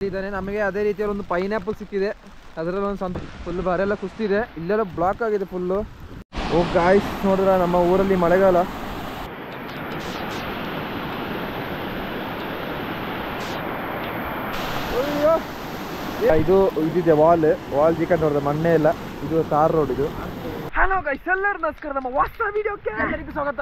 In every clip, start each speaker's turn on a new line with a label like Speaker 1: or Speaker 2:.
Speaker 1: ಇದ್ದಾನೆ ನಮಗೆ ಅದೇ ರೀತಿಯಲ್ಲಿ ಒಂದು ಪೈನಾಪಲ್ ಸಿಕ್ಕಿದೆ ಅದರಲ್ಲಿ ಒಂದು ಸಂತ ಫುಲ್ ಬರೆಲ್ಲ ಕುಸ್ತಿದೆ ಇಲ್ಲೆಲ್ಲ ಬ್ಲಾಕ್ ಆಗಿದೆ ಫುಲ್ಲು ಓ ಗಾಯ್ಸ್ ನೋಡಿದ್ರ ನಮ್ಮ ಊರಲ್ಲಿ ಮಳೆಗಾಲ ಅಯ್ಯೋ ಇದು ಇದಿದೆ ವಾಲ್ ವಾಲ್ ಚಿಕನ್ ನೋಡಿದ ಮಣ್ಣೆ ಇಲ್ಲ ಇದು ತಾರ್ ರೋಡ್ ಇದು ಹಲೋ ಗೈಸ್ ಎಲ್ಲರೂ ನಮಸ್ಕಾರ ನಮ್ಮ ಹೊಸ ವಿಡಿಯೋಕ್ಕೆ ಎಲ್ಲರಿಗೂ ಸ್ವಾಗತ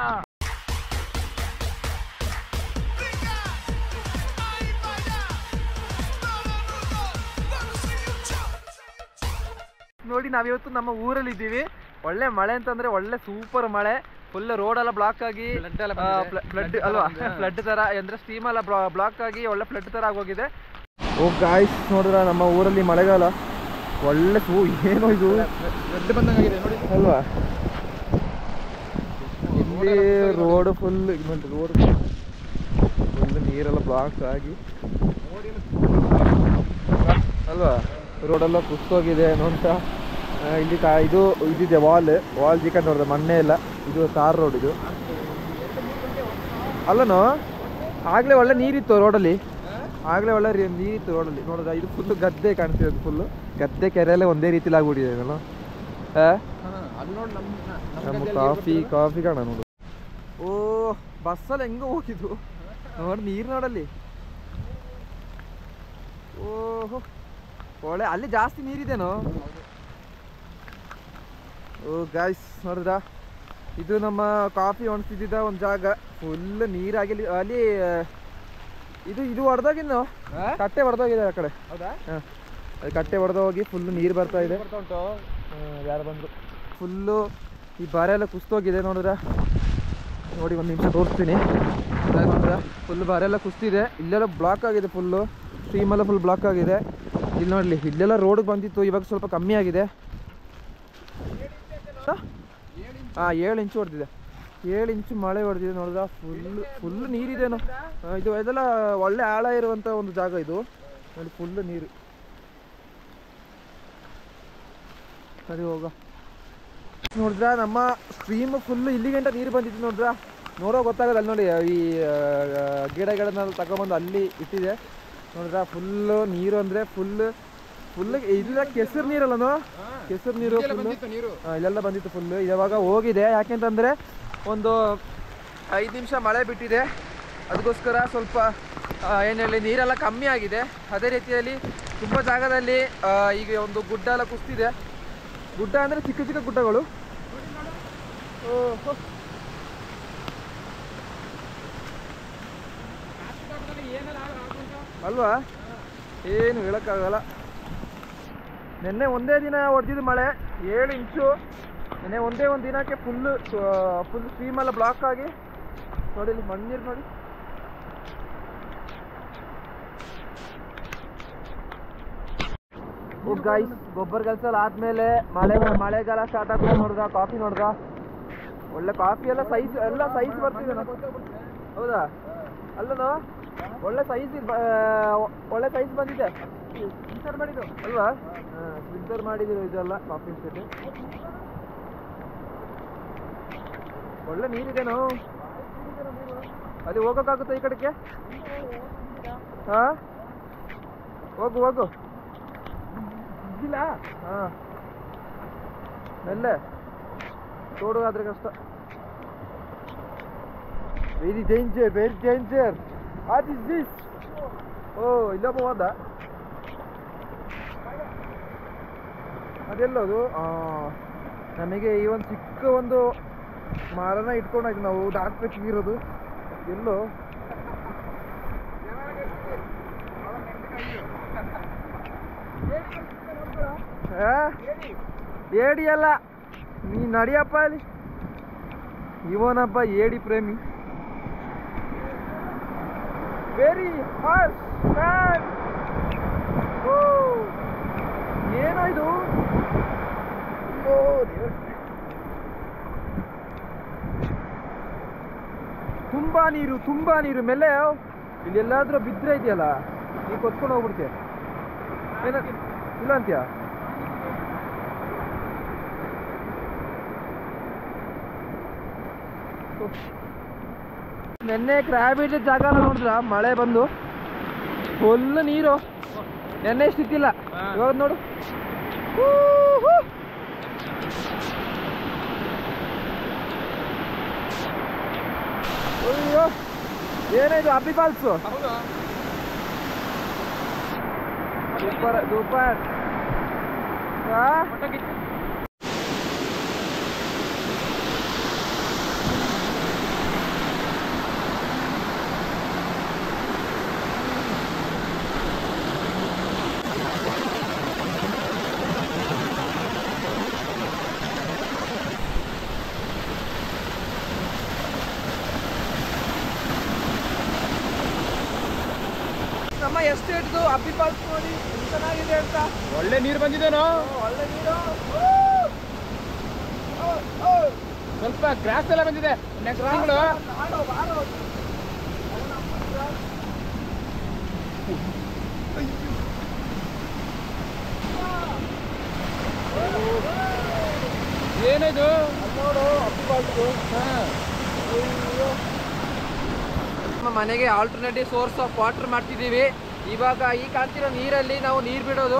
Speaker 1: ನೋಡಿ ನಾವಿವತ್ತು ನಮ್ಮ ಊರಲ್ಲಿ ಇದ್ದೀವಿ ಒಳ್ಳೆ ಮಳೆ ಅಂತಂದ್ರೆ ಒಳ್ಳೆ ಸೂಪರ್ ಮಳೆ ಫುಲ್ ರೋಡ್ ಎಲ್ಲ ಬ್ಲಾಕ್ ಆಗಿ ಫ್ಲಡ್ ಅಲ್ವಾ ಫ್ಲಡ್ ತರ ಅಂದ್ರೆ ಸ್ಟೀಮ್ ಎಲ್ಲ ಬ್ಲಾಕ್ ಆಗಿ ಒಳ್ಳೆ ಫ್ಲಡ್ ತರ ಆಗೋಗಿದೆ ಓ ಗಾಯ್ಸ್ ನೋಡಿದ್ರ ನಮ್ಮ ಊರಲ್ಲಿ ಮಳೆಗಾಲ ಒಳ್ಳೆ ಸೂ ಏನೋ ಇದು
Speaker 2: ಬಂದಂಗಾಗಿದೆ ನೋಡಿ
Speaker 1: ಅಲ್ವಾ ಇಲ್ಲಿ ರೋಡ್ ಫುಲ್ ನೋಡಿ ರೋಡ್ ಫುಲ್ ನೀರೆಲ್ಲ ಬ್ಲಾಕ್ ಆಗಿ ಅಲ್ವಾ ರೋಡೆಲ್ಲ ಕುಸ್ತೋಗಿದೆ ನೋಡ್ತಾ ಆ, ಇಲ್ಲಿ ಕಾ ಇದು ಇದಿದೆ ವಾಲ್ ವಾಲ್ ಚಿಕನ್ ನೋಡಿದೆ ಮಣ್ಣೆ ಇಲ್ಲ ಇದು ತಾರ್ ರೋಡ್ ಇದು ಅಲ್ಲನೋ ಆಗ್ಲೇ ಒಳ್ಳೆ ನೀರಿತ್ತು ರೋಡಲ್ಲಿ ಆಗ್ಲೇ ಒಳ್ಳೆ ರೀ- ನೀರಿತ್ತು ರೋಡಲ್ಲಿ ನೋಡಿದ ಇದು ಫುಲ್ ಗದ್ದೆ ಕಾಣ್ತಿರೋದು ಫುಲ್ಲು ಗದ್ದೆ ಕೆರೆಯಲ್ಲೇ ಒಂದೇ ರೀತಿಲಿ ಆಗ್ಬಿಟ್ಟಿದೆ ಇದೆಲ್ಲ ಆ?
Speaker 2: ಅಲ್ಲಿ ನೋಡಿ ನಮ್ಮ
Speaker 1: ನಮ್ಮ ಕಾಫಿ ಕಾಫಿ ಕಾಣ ನೋಡು ಓ ಬಸ್ಸಲ್ಲಿ ಹೆಂಗ ಹೋಗಿದ್ದು ನೋಡಿ ನೀರು ನೋಡಲ್ಲಿ ಓಹೋ ಒಳ್ಳೆ ಅಲ್ಲಿ ಜಾಸ್ತಿ ನೀರಿದೆನೋ ಓ ಗಾಯ್ಸ್ ನೋಡಿದ್ರಾ ಇದು ನಮ್ಮ ಕಾಫಿ ಒಣಸ್ತಿದ್ದ ಒಂದು ಜಾಗ ಫುಲ್ ನೀರಾಗಿ ಅಲ್ಲಿ- ಅಲ್ಲಿ ಆ, ಇದು ಇದು ಹೊಡೆದೋಗಿನ್ನು ಕಟ್ಟೆ ಹೊಡೆದೋಗಿದೆ ಆ ಕಡೆ
Speaker 2: ಹೌದಾ
Speaker 1: ಹಾ. ಅದು ಕಟ್ಟೆ ಹೊಡೆದೋಗಿ ಫುಲ್ ನೀರು ಬರ್ತಾ ಇದೆ
Speaker 2: ಬರ್ತಾ ಉಂಟು
Speaker 1: ಯಾರು ಬಂದರು ಫುಲ್ಲು ಈ ಬಾರೆ ಎಲ್ಲ ಕುಸ್ತೋಗಿದೆ ನೋಡಿದ್ರ ನೋಡಿ ಒಂದು ನಿಮಿಷ ತೋರಿಸ್ತೀನಿ ನೋಡಿದ್ರ ಫುಲ್ ಬಾರೆ ಎಲ್ಲ ಕುಸ್ತಿದೆ ಇಲ್ಲೆಲ್ಲ ಬ್ಲಾಕ್ ಆಗಿದೆ ಫುಲ್ಲು ಸ್ಟ್ರೀಮೆಲ್ಲ ಫುಲ್ ಬ್ಲಾಕ್ ಆಗಿದೆ ಇಲ್ಲಿ ನೋಡಲಿ ಇಲ್ಲೆಲ್ಲ ರೋಡ್ ಬಂದಿತ್ತು ಇವಾಗ ಸ್ವಲ್ಪ ಕಮ್ಮಿ ಆಗಿದೆ ಹಾಂ ಏಳು ಇಂಚು ಹೊಡೆದಿದೆ ಏಳು ಇಂಚು ಮಳೆ ಹೊಡೆದಿದೆ ನೋಡಿದ್ರ ಫುಲ್ ಫುಲ್ ನೀರಿದೇನೋ ಆ, ಇದು ಇದೆಲ್ಲ ಒಳ್ಳೆ ಆಳ ಇರುವಂಥ ಒಂದು ಜಾಗ ಇದು ನೋಡಿ ಫುಲ್ ನೀರು ಸರಿ ಹೋಗ ನೋಡಿದ್ರ ನಮ್ಮ ಸ್ಟ್ರೀಮ್ ಫುಲ್ ಇಲ್ಲಿ ಗಂಟ ನೀರು ಬಂದಿತ್ತು ನೋಡಿದ್ರ ನೋಡೋ ಗೊತ್ತಾಗಲ್ಲ ಅಲ್ಲಿ ನೋಡಿ ಈ ಆ, ಗಿಡಗಳನ್ನೆಲ್ಲ ತಗೊಂಬಂದು ಅಲ್ಲಿ ಇಟ್ಟಿದೆ ನೋಡಿದ್ರ ಫುಲ್ಲು ನೀರು ಅಂದರೆ ಫುಲ್ ಫುಲ್ ಇಲ್ಲ ಕೆಸರು ನೀರಲ್ಲನೋ ಕೆಸರು ನೀರು
Speaker 2: ಇದೆಲ್ಲ
Speaker 1: ಫುಲ್ಲು
Speaker 2: ಬಂದಿತ್ತು ನೀರು
Speaker 1: ಆ, ಇಲ್ಲೆಲ್ಲ ಬಂದಿತ್ತು ಫುಲ್ಲು ಇವಾಗ ಹೋಗಿದೆ ಯಾಕೆಂತಂದರೆ ಒಂದು ಐದು ನಿಮಿಷ ಮಳೆ ಬಿಟ್ಟಿದೆ ಅದಕ್ಕೋಸ್ಕರ ಸ್ವಲ್ಪ ಏನು ಹೇಳಿ ನೀರೆಲ್ಲ ಕಮ್ಮಿ ಆಗಿದೆ ಅದೇ ರೀತಿಯಲ್ಲಿ ತುಂಬ ಜಾಗದಲ್ಲಿ ಆ, ಈಗ ಒಂದು ಗುಡ್ಡ ಎಲ್ಲ ಕುಸ್ತಿದೆ ಗುಡ್ಡ ಅಂದರೆ ಚಿಕ್ಕ ಚಿಕ್ಕ ಗುಡ್ಡಗಳು ಓಹೋ. ಅಲ್ವಾ ಏನು ಹೇಳೋಕ್ಕಾಗಲ್ಲ ನಿನ್ನೆ ಒಂದೇ ದಿನ ಹೊಡೆದಿದ್ದು ಮಳೆ ಏಳು ಇಂಚು ನಿನ್ನೆ ಒಂದೇ ಒಂದು ದಿನಕ್ಕೆ ಫುಲ್ಲು ಫುಲ್ ಸ್ಟ್ರೀಮೆಲ್ಲ ಬ್ಲಾಕ್ ಆಗಿ ನೋಡಿ ಇಲ್ಲಿ ಮಣ್ಣೀರು ನೋಡಿ ಗಾಯ್ಸ್ ಗೊಬ್ಬರ ಕೆಲಸ ಎಲ್ಲ ಆದ್ಮೇಲೆ ಮಳೆ ಮಳೆಗಾಲ ಸ್ಟಾರ್ಟ್ ಆಗುತ್ತೆ ನೋಡ್ದ ಕಾಫಿ ನೋಡ್ದ ಒಳ್ಳೆ ಕಾಫಿ ಎಲ್ಲ ಸೈಜ್ ಎಲ್ಲ ಸೈಜ್ ಬರ್ತಿದೆ ನಮ್ಗೆ. ಹೌದಾ ಅಲ್ಲನೋ ಒಳ್ಳೆ ಸೈಜ್ ಒಳ್ಳೆ ಸೈಜ್ ಬಂದಿದೆ ಸ್ಪಿಂಟರ್ ಮಾಡಿದ್ದು ಅಲ್ವಾ ಸ್ಪಿಂಟರ್ ಮಾಡಿದ್ರು ಇದೆಲ್ಲ ಕಾಫಿ ಸ್ಟೇಟ್ ಒಳ್ಳೆ ನೀರಿದೆನೋ ಅಲ್ಲಿ ಹೋಗೋಕ್ಕಾಗುತ್ತಾ ಈ ಕಡೆಗೆ ಹಾ ಹೋಗು ಹೋಗು ಇದ್ದಿಲ್ಲ ಹಾ ಮೆಲ್ಲೆ ತೋಡು ಆದ್ರೆ ಕಷ್ಟ very danger very danger what is this ಓ ಇಲ್ಲೊಬ್ಬ ಹೋದ ಅದೆಲ್ಲದು ಆ, ನಮಗೆ ಈ ಒಂದು ಚಿಕ್ಕ ಒಂದು ಮರನ ಇಟ್ಕೊಂಡಾಗ ನಾವು ದಾಟ್ಬೇಕಿರೋದು ಎಲ್ಲೋ ಆ? ಏಡಿ ಅಲ್ಲ ನೀ ನಡಿಯಪ್ಪ ಅಲ್ಲಿ ಇವನಪ್ಪ ಏಡಿ ಪ್ರೇಮಿ ವೆರಿ ಹಾರ್ಶ್ ಫ್ಯಾನ್ ಏನೋ ಇದು ಓ ದೇವ್ರ್. ತುಂಬಾ ನೀರು ತುಂಬಾ ನೀರು ಮೇಲೆ ಇಲ್ಲಿ ಎಲ್ಲಾದ್ರೂ ಬಿದ್ರೆ ಇದೆಯಲ್ಲ ನೀ ಕೊತ್ಕೊಂಡು ಹೋಗ್ಬಿಡ್ತೀಯ ಏನ ಇಲ್ಲ ಅಂತೀಯ ನೆನ್ನೆ ಕ್ರ್ಯಾಬ್ ಇದ್ದ ಜಾಗ ಎಲ್ಲ ನೋಡಿದ್ರ ಮಳೆ ಬಂದು ಫುಲ್ ನೀರು ನೆನ್ನೆ ಇಷ್ಟಿತ್ತಿಲ್ಲ
Speaker 2: ಹಾ.
Speaker 1: ಇವಾಗ ನೋಡು ಅಯ್ಯೋ ಏನಿದು ಅಬ್ಬಿ ಫಾಲ್ಸು
Speaker 2: ಹೌದಾ
Speaker 1: ಸೂಪರ್ ಸೂಪರ್ ಹಾ ನಮ್ಮ ಎಸ್ಟೇಟ್ದು ಅಬ್ಬಿ ಫಾಲ್ಸ್ ನೋಡಿ ಎಷ್ಟು ಚೆನ್ನಾಗಿದೆ ಅಂತ
Speaker 2: ಒಳ್ಳೆ ನೀರು ಬಂದಿದೇನೋ
Speaker 1: ಒಳ್ಳೆ ನೀರು
Speaker 2: ಸ್ವಲ್ಪ ಗ್ರಾಸ್ ಎಲ್ಲ ಬಂದಿದೆ ನೆಕ್ಸ್ಟ್ ತಿಂಗಳು
Speaker 1: ಬಾರೋ, ಬಾರೋ.
Speaker 2: ಏನಿದು
Speaker 1: ಅಲ್ಲಿ ನೋಡು ಅಬ್ಬಿ ಫಾಲ್ಸು ನಮ್ಮ ಮನೆಗೆ ಆಲ್ಟರ್ನೇಟಿವ್ ಸೋರ್ಸ್ ಆಫ್ ವಾಟರ್ ಮಾಡ್ತಿದ್ದೀವಿ ಇವಾಗ ಈ ಕಾಣ್ತಿರೋ ನೀರಲ್ಲಿ ನಾವು ನೀರು ಬಿಡೋದು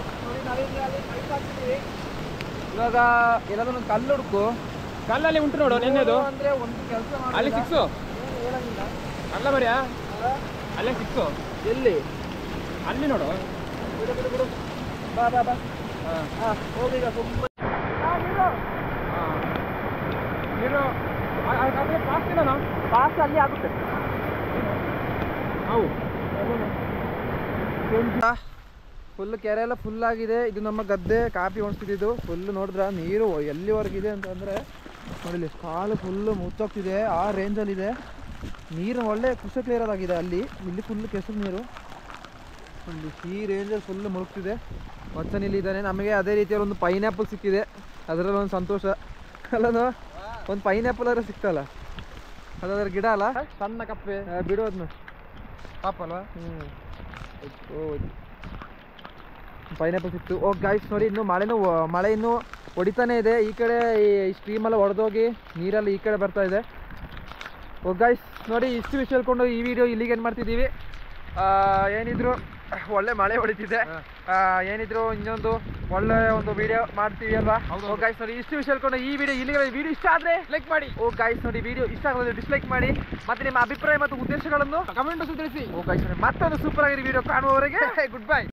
Speaker 1: ಇವಾಗ ಎಲ್ಲಾದ್ರೂ ಒಂದು ಕಲ್ಲು ಹುಡುಕು
Speaker 2: ಕಲ್ಲಲ್ಲಿ ಉಂಟು ನೋಡು ನೆನ್ನೆದು
Speaker 1: ಅಂದ್ರೆ ಒಂದು ಕೆಲಸ
Speaker 2: ಅಲ್ಲಿ ಸಿಕ್ಸು
Speaker 1: ಹೇಳಂಗಿಲ್ಲ
Speaker 2: ಅಲ್ಲ ಮರ್ಯಾ ಅಲ್ಲೇ ಸಿಕ್ಸು
Speaker 1: ಎಲ್ಲಿ
Speaker 2: ಅಲ್ಲಿ ನೋಡು
Speaker 1: ಬಿಡು ಬಿಡು ಬಿಡು ಬಾ ಬಾ ಬಾ
Speaker 2: ಹಾ.
Speaker 1: ಹಾ ಹೋಗಿ ಈಗ ತುಂಬ
Speaker 2: ಹಾ. ನೀರು ಪಾಸ್ತಿನ
Speaker 1: ಪಾಸ್ ಅಲ್ಲಿ ಆಗುತ್ತೆ
Speaker 2: ನಾವು
Speaker 1: ಫುಲ್ ಕೆರೆ ಎಲ್ಲ ಫುಲ್ ಆಗಿದೆ ಇದು ನಮ್ಮ ಗದ್ದೆ ಕಾಫಿ ಒಣಸ್ತಿದ್ದು ಫುಲ್ ನೋಡಿದ್ರ ನೀರು ಎಲ್ಲಿವರೆಗಿದೆ ಅಂತಂದ್ರೆ ನೋಡಿಲಿ ಕಾಲು ಫುಲ್ಲು ಮುಚ್ಚೋಗ್ತಿದೆ ಆ ರೇಂಜಲ್ಲಿ ಇದೆ ನೀರು ಒಳ್ಳೆ ಕುಶ ಕ್ಲಿಯರ್ ಆಗಿದೆ ಅಲ್ಲಿ ಇಲ್ಲಿ ಫುಲ್ ಕೆಸರು ನೀರು ಅಲ್ಲಿ ಈ ರೇಂಜಲ್ಲಿ ಫುಲ್ ಮುಳುಗ್ತಿದೆ ಮಚ್ಚನ್ ಇಲ್ಲಿ ಇದ್ದಾನೆ ನಮಗೆ ಅದೇ ರೀತಿಯಲ್ಲಿ ಒಂದು ಪೈನಾಪಲ್ ಸಿಕ್ಕಿದೆ ಅದರಲ್ಲಿ ಒಂದು ಸಂತೋಷ ಅಲ್ಲನೋ ಒಂದು ಪೈನಾಪಲ್ ಆದ್ರೆ ಸಿಕ್ತಲ್ಲ ಅದಾದ್ರ ಗಿಡ ಅಲ್ಲ
Speaker 2: ಸಣ್ಣ ಕಪ್ಪೆ
Speaker 1: ಆ, ಬಿಡು ಅದನ್ನ
Speaker 2: ಪಾಪ ಅಲ್ವಾ
Speaker 1: ಪೈನಾಪಲ್ ಸಿಕ್ತು ಓ ಗಾಯ್ಸ್ ನೋಡಿ ಇನ್ನು ಮಳೆನೂ ವ- ಮಳೆ ಇನ್ನು ಹೊಡಿತಾನೆ ಇದೆ ಈ ಕಡೆ ಈ ಸ್ಟ್ರೀಮ್ ಎಲ್ಲ ಒಡೆದೋಗಿ ನೀರೆಲ್ಲ ಈ ಕಡೆ ಬರ್ತಾ ಇದೆ ಓ ಗಾಯ್ಸ್ ನೋಡಿ ಇಷ್ಟು ವಿಷಯ ಹೇಳ್ಕೊಂಡು ಈ ವಿಡಿಯೋ ಇಲ್ಲಿಗೆ ಏನು ಮಾಡ್ತಿದ್ದೀವಿ ಆ, ಏನಿದ್ರು ಒಳ್ಳೆ ಮಳೆ ಹೊಡಿತಿದೆ ಆ, ಏನಿದ್ರು ಇನ್ನೊಂದು ಒಳ್ಳೆ ಒಂದು ವಿಡಿಯೋ ಮಾಡ್ತೀವಿ ಅಲ್ವಾ
Speaker 2: ಹೌದು,
Speaker 1: ಓ
Speaker 2: ಹೌದು.
Speaker 1: ಗಾಯ್ಸ್ ನೋಡಿ ಇಷ್ಟು ವಿಷಯ ಹೇಳ್ಕೊಂಡು ಈ ವಿಡಿಯೋ ಇಲ್ಲಿಗೆ ವಿಡಿಯೋ ಇಷ್ಟ ಆದರೆ
Speaker 2: ಲೈಕ್ ಮಾಡಿ
Speaker 1: ಓ ಗಾಯ್ಸ್ ನೋಡಿ ವಿಡಿಯೋ ಇಷ್ಟ ಆಗೋದ್ರೆ ಡಿಸ್ಲೈಕ್ ಮಾಡಿ ಮತ್ತೆ ನಿಮ್ಮ ಅಭಿಪ್ರಾಯ ಮತ್ತು ಉದ್ದೇಶಗಳನ್ನು
Speaker 2: ಕಮೆಂಟ್ ತಿಳಿಸಿ
Speaker 1: ಓ ಗಾಯ್ಸ್ ಮತ್ತೊಂದು ಸೂಪರ್ ಆಗಿರೋ ವಿಡಿಯೋ ಕಾಣುವವರೆಗೆ
Speaker 2: ಗುಡ್ ಬೈ